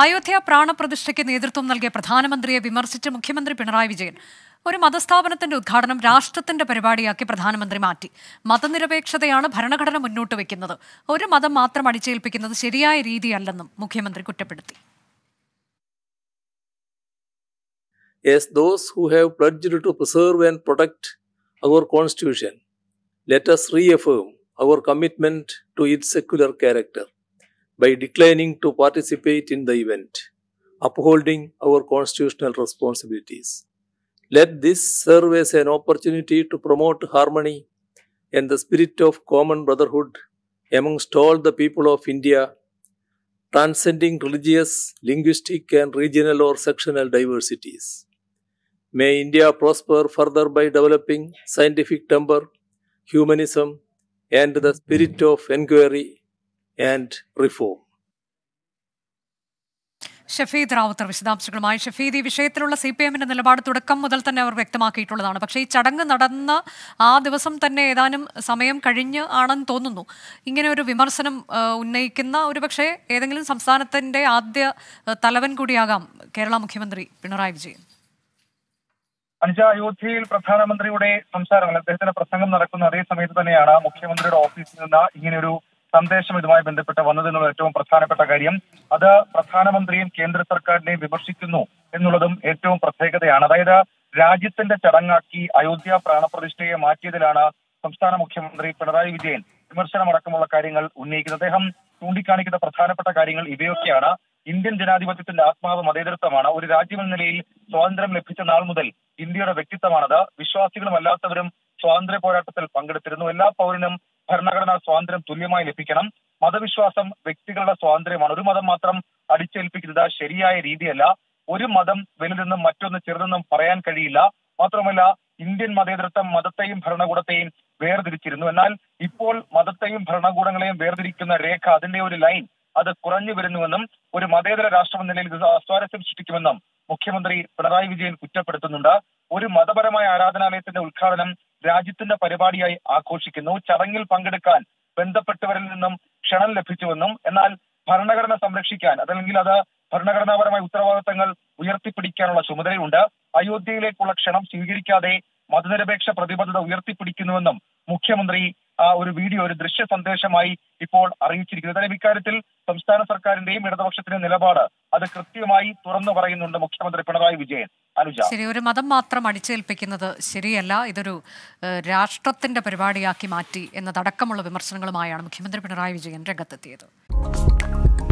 അയോധ്യ പ്രാണപ്രതിഷ്ഠയ്ക്ക് നേതൃത്വം നൽകിയ പ്രധാനമന്ത്രിയെ വിമർശിച്ച് മുഖ്യമന്ത്രി പിണറായി വിജയൻ ഒരു മതസ്ഥാപനത്തിന്റെ ഉദ്ഘാടനം രാഷ്ട്രത്തിന്റെ പരിപാടിയാക്കി പ്രധാനമന്ത്രി മാറ്റി മതനിരപേക്ഷതയാണ് ഭരണഘടന മുന്നോട്ട് വെക്കുന്നത് ഒരു മതം മാത്രം അടിച്ചേൽപ്പിക്കുന്നത് ശരിയായ രീതിയല്ലെന്നും മുഖ്യമന്ത്രി കുറ്റപ്പെടുത്തി as those who have pledged to preserve and protect our Constitution, let us reaffirm our commitment to its secular character by declining to participate in the event, upholding our constitutional responsibilities. Let this serve as an opportunity to promote harmony and the spirit of common brotherhood amongst all the people of India, transcending religious, linguistic, and regional or sectional diversities. May India prosper further by developing scientific temper, humanism, and the spirit of inquiry and reform. Shafeed Rawther വിശദാംശങ്ങളുമായി ഷഫീദ് ഈ വിഷയത്തിലുള്ള C P എമ്മിന്റെ നിലപാട് തുടക്കം മുതൽ തന്നെ അവർ വ്യക്തമാക്കിയിട്ടുള്ളതാണ് പക്ഷേ ഈ ചടങ്ങ് നടന്ന ആ ദിവസം തന്നെ ഏതാനും സമയം കഴിഞ്ഞ് ആണെന്ന് തോന്നുന്നു ഇങ്ങനെ ഒരു വിമർശനം ആ, ഉന്നയിക്കുന്ന ഒരുപക്ഷെ ഏതെങ്കിലും സംസ്ഥാനത്തിന്റെ ആദ്യ ആ, തലവൻ കൂടിയാകാം കേരള മുഖ്യമന്ത്രി പിണറായി വിജയൻ അനുജ അയോധ്യയിൽ പ്രധാനമന്ത്രിയുടെ സംസാരങ്ങൾ അദ്ദേഹത്തിന്റെ പ്രസംഗം നടക്കുന്ന അതേ സമയത്ത് തന്നെയാണ് മുഖ്യമന്ത്രിയുടെ ഓഫീസിൽ നിന്ന് ഇങ്ങനെയൊരു സന്ദേശം ഇതുമായി ബന്ധപ്പെട്ട് വന്നതെന്നുള്ള ഏറ്റവും പ്രധാനപ്പെട്ട കാര്യം അത് പ്രധാനമന്ത്രിയും കേന്ദ്ര സർക്കാരിനെയും വിമർശിക്കുന്നു എന്നുള്ളതും ഏറ്റവും പ്രത്യേകതയാണ് അതായത് രാജ്യത്തിന്റെ ചടങ്ങാക്കി അയോധ്യ പ്രാണപ്രതിഷ്ഠയെ മാറ്റിയതിലാണ് സംസ്ഥാന മുഖ്യമന്ത്രി പിണറായി വിജയൻ വിമർശനമടക്കമുള്ള കാര്യങ്ങൾ ഉന്നയിക്കുന്നത് അദ്ദേഹം ചൂണ്ടിക്കാണിക്കുന്ന പ്രധാനപ്പെട്ട കാര്യങ്ങൾ ഇവയൊക്കെയാണ് ഇന്ത്യൻ ജനാധിപത്യത്തിന്റെ ആത്മാവ് മതേതരത്വമാണ് ഒരു രാജ്യമെന്ന നിലയിൽ സ്വാതന്ത്ര്യം ലഭിച്ച നാൾ മുതൽ ഇന്ത്യയുടെ വ്യക്തിത്വമാണത് വിശ്വാസികളും അല്ലാത്തവരും സ്വാതന്ത്ര്യ പോരാട്ടത്തിൽ പങ്കെടുത്തിരുന്നു എല്ലാ പൗരനും ഭരണഘടനാ സ്വാതന്ത്ര്യം തുല്യമായി ലഭിക്കണം മതവിശ്വാസം വ്യക്തികളുടെ സ്വാതന്ത്ര്യമാണ് ഒരു മതം മാത്രം അടിച്ചേൽപ്പിക്കുന്നത് ശരിയായ രീതിയല്ല ഒരു മതം വലുതെന്നും മറ്റൊന്ന് ചെറുതെന്നും പറയാൻ കഴിയില്ല മാത്രമല്ല ഇന്ത്യൻ മതേതരത്വം മതത്തെയും ഭരണകൂടത്തെയും വേർതിരിച്ചിരുന്നു എന്നാൽ ഇപ്പോൾ മതത്തെയും ഭരണകൂടങ്ങളെയും വേർതിരിക്കുന്ന രേഖ അതിന്റെ ഒരു ലൈൻ അത് കുറഞ്ഞു വരുന്നുവെന്നും ഒരു മതേതര രാഷ്ട്രം എന്ന നിലയിൽ ഇത് അസ്വാരസ്യം സൃഷ്ടിക്കുമെന്നും മുഖ്യമന്ത്രി പിണറായി വിജയൻ കുറ്റപ്പെടുത്തുന്നുണ്ട് ഒരു മതപരമായ ആരാധനാലയത്തിന്റെ ഉദ്ഘാടനം രാജ്യത്തിന്റെ പരിപാടിയായി ആഘോഷിക്കുന്നു ചടങ്ങിൽ പങ്കെടുക്കാൻ ബന്ധപ്പെട്ടവരിൽ നിന്നും ക്ഷണം ലഭിച്ചുവെന്നും എന്നാൽ ഭരണഘടന സംരക്ഷിക്കാൻ അതല്ലെങ്കിൽ അത് ഭരണഘടനാപരമായ ഉത്തരവാദിത്തങ്ങൾ ഉയർത്തിപ്പിടിക്കാനുള്ള ചുമതലയുണ്ട് അയോധ്യയിലേക്കുള്ള ക്ഷണം സ്വീകരിക്കാതെ മതനിരപേക്ഷ പ്രതിബദ്ധത ഉയർത്തിപ്പിടിക്കുന്നുവെന്നും മുഖ്യമന്ത്രി ആ ഒരു വീഡിയോ ഒരു ദൃശ്യ സന്ദേശമായി ഇപ്പോൾ അറിയിച്ചിരിക്കുന്നത് എന്തായാലും ഇക്കാര്യത്തിൽ സംസ്ഥാന സർക്കാരിന്റെയും ഇടതുപക്ഷത്തിന്റെയും നിലപാട് അത് കൃത്യമായി തുറന്നു പറയുന്നുണ്ട് മുഖ്യമന്ത്രി പിണറായി വിജയൻ അനുജ ശരി ഒരു മതം മാത്രം അടിച്ചേൽപ്പിക്കുന്നത് ശരിയല്ല ഇതൊരു ഏഹ്, രാഷ്ട്രത്തിന്റെ പരിപാടിയാക്കി മാറ്റി എന്നതടക്കമുള്ള വിമർശനങ്ങളുമായാണ് മുഖ്യമന്ത്രി പിണറായി വിജയൻ രംഗത്തെത്തിയത്